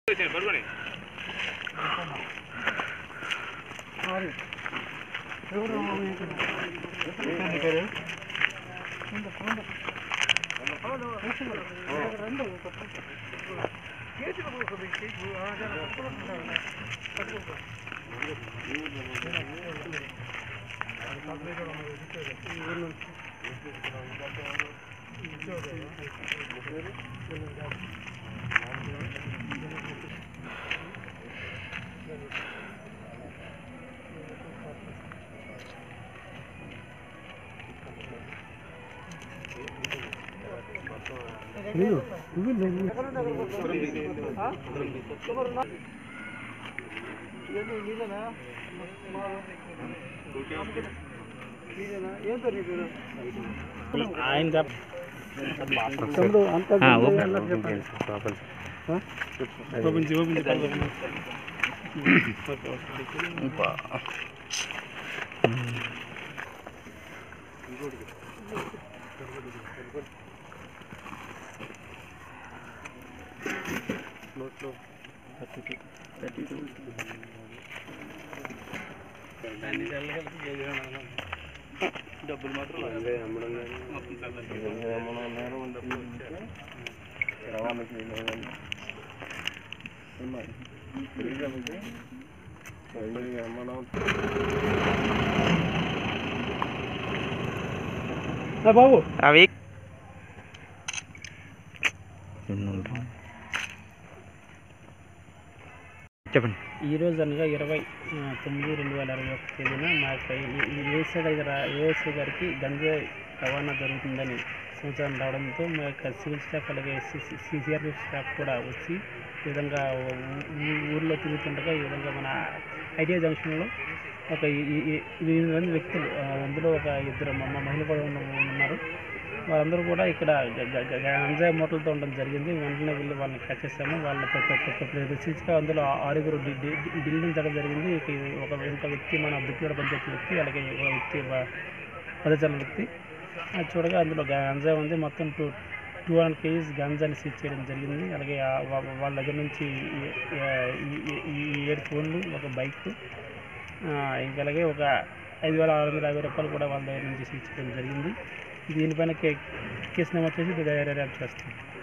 పడుకోండి ఆయన డబ్బులు మాత్రం బాబు అవి చెప్పండి ఈరోజు అనగా ఇరవై ఆ, తొమ్మిది రెండు వేల ఇరవై ఒక తేదీన మా యొక్క ఏఎస్ఐ దగ్గర ఏఎస్ఐ గారికి గంజాయి రవాణా జరుగుతుందని సమాచారం రావడంతో మా యొక్క సివిల్ స్టాఫ్ అలాగే సిసిఆర్పి స్టాఫ్ కూడా వచ్చి ఈ విధంగా ఊ- ఊ- ఊర్లో తిరుగుతుండగా ఈ విధంగా మన ఐడియా జంక్షన్లో ఒక ఈ- ఈ- ఈ- ఎనిమిది మంది వ్యక్తులు ఆ, అందులో ఒక ఇద్దరు మ- మహిళ కూడా ఉన్న- ఉన్నారు వారందరూ కూడా ఇక్కడ గ- గ- గ- గంజాయి మూటలతో ఉండడం జరిగింది వెంటనే వెళ్ళి వాళ్ళని క్యాచ్ చేస్తాము వాళ్ళని ప్రశ్నించగా అందులో ఆరుగురు డి- డి- డి- ఢిల్లించడం జరిగింది ఇక ఈ ఒక ఇంకో వ్యక్తి మన దుక్కిడ పంచాయతీ వ్యక్తి అలాగే ఒక వ్యక్తి పదచాల వ్యక్తి అది చూడగా అందులో గంజాయి ఉంది మొత్తం టూ టూ హండ్రెడ్ కేజీస్ గంజాని సీజ్ చేయడం జరిగింది అలాగే ఆ వా- వాళ్ళ దగ్గర నుంచి ఈ- ఈ- ఈ- ఈ ఏడు ఫోన్లు ఒక బైక్ ఇంకా అలాగే ఒక ఐదు వేల ఆరు వందల యాభై రూపాయలు కూడా వాళ్ళ దగ్గర నుంచి సీజ్ చేయడం జరిగింది దీనిపైన కే కేసు నమోదు చేసి దర్యాప్తు చేస్తాం